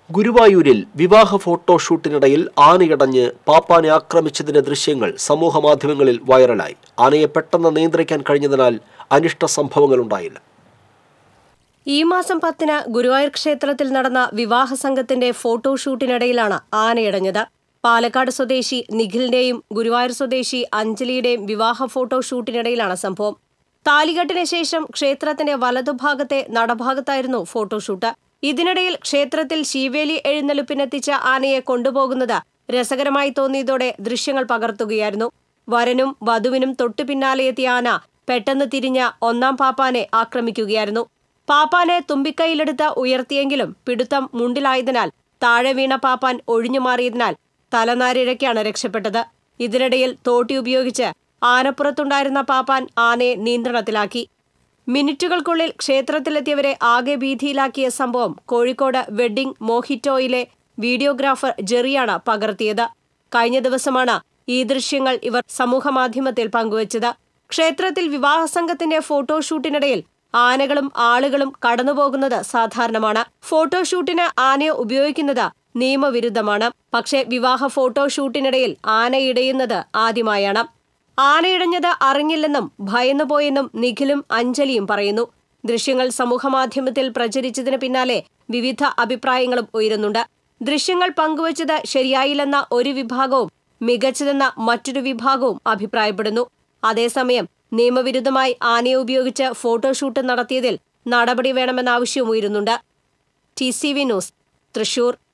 ഗുരുവായൂരിൽ വിവാഹ ഫോട്ടോഷൂട്ടിനിടയിൽ ആനയടഞ്ഞ് പാപ്പാനെ ആക്രമിച്ചതിന്റെ ദൃശ്യങ്ങൾ സമൂഹമാധ്യമങ്ങളിൽ വൈറലായി ആനയെ പെട്ടെന്ന് നിയന്ത്രിക്കാൻ കഴിഞ്ഞതിനാൽ അനിഷ്ട സംഭവങ്ങളുണ്ടായില്ല ഈ മാസം പത്തിന് ഗുരുവായൂർ ക്ഷേത്രത്തിൽ നടന്ന വിവാഹ സംഘത്തിന്റെ ഫോട്ടോഷൂട്ടിനിടയിലാണ് ആനയടഞ്ഞത് പാലക്കാട് സ്വദേശി നിഖിലിന്റെയും ഗുരുവായൂർ സ്വദേശി അഞ്ജലിയുടെയും വിവാഹ ഫോട്ടോഷൂട്ടിനിടയിലാണ് സംഭവം താലികെട്ടിന് ശേഷം ക്ഷേത്രത്തിന്റെ വലതുഭാഗത്തെ നടഭാഗത്തായിരുന്നു ഫോട്ടോഷൂട്ട് ഇതിനിടയിൽ ക്ഷേത്രത്തിൽ ശീവേലി എഴുന്നള്ളിപ്പിനെത്തിച്ച ആനയെ കൊണ്ടുപോകുന്നത് രസകരമായി തോന്നിയതോടെ ദൃശ്യങ്ങൾ പകർത്തുകയായിരുന്നു വരനും വധുവിനും തൊട്ടു പിന്നാലെ എത്തിയ ആന പെട്ടെന്ന് തിരിഞ്ഞ ഒന്നാം പാപ്പാനെ ആക്രമിക്കുകയായിരുന്നു പാപ്പാനെ തുമ്പിക്കൈയിലെടുത്ത് ഉയർത്തിയെങ്കിലും പിടുത്തം മുണ്ടിലായതിനാൽ താഴെ വീണ പാപ്പാൻ ഒഴിഞ്ഞുമാറിയതിനാൽ തലനാരിഴയ്ക്കാണ് രക്ഷപ്പെട്ടത് ഇതിനിടയിൽ തോട്ടി ഉപയോഗിച്ച് ആനപ്പുറത്തുണ്ടായിരുന്ന പാപ്പാൻ ആനയെ നിയന്ത്രണത്തിലാക്കി മിനിറ്റുകൾക്കുള്ളിൽ ക്ഷേത്രത്തിലെത്തിയവരെ ആകെ ഭീതിയിലാക്കിയ സംഭവം കോഴിക്കോട് വെഡ്ഡിംഗ് മോഹിറ്റോയിലെ വീഡിയോഗ്രാഫർ ജെറിയാണ് പകർത്തിയത് കഴിഞ്ഞ ദിവസമാണ് ഈ ദൃശ്യങ്ങൾ ഇവർ സമൂഹമാധ്യമത്തിൽ പങ്കുവച്ചത് ക്ഷേത്രത്തിൽ വിവാഹ സംഘത്തിന്റെ ഫോട്ടോഷൂട്ടിനിടയിൽ ആനകളും ആളുകളും കടന്നുപോകുന്നത് സാധാരണമാണ് ഫോട്ടോഷൂട്ടിന് ആനയെ ഉപയോഗിക്കുന്നത് നിയമവിരുദ്ധമാണ് പക്ഷേ വിവാഹ ഫോട്ടോഷൂട്ടിനിടയിൽ ആന ഇടയുന്നത് ആദ്യമായാണ് ആനയിടഞ്ഞത് അറിഞ്ഞില്ലെന്നും ഭയന്നുപോയെന്നും നിഖിലും അഞ്ജലിയും പറയുന്നു ദൃശ്യങ്ങൾ സമൂഹമാധ്യമത്തിൽ പ്രചരിച്ചതിന് പിന്നാലെ വിവിധ അഭിപ്രായങ്ങളും ഉയരുന്നുണ്ട് ദൃശ്യങ്ങൾ പങ്കുവച്ചത് ശരിയായില്ലെന്ന ഒരു വിഭാഗവും മികച്ചതെന്ന മറ്റൊരു വിഭാഗവും അഭിപ്രായപ്പെടുന്നു അതേസമയം നിയമവിരുദ്ധമായി ആനയെ ഉപയോഗിച്ച് ഫോട്ടോഷൂട്ട് നടത്തിയതിൽ നടപടി വേണമെന്ന ആവശ്യവും ഉയരുന്നുണ്ട് T C V News Thrissur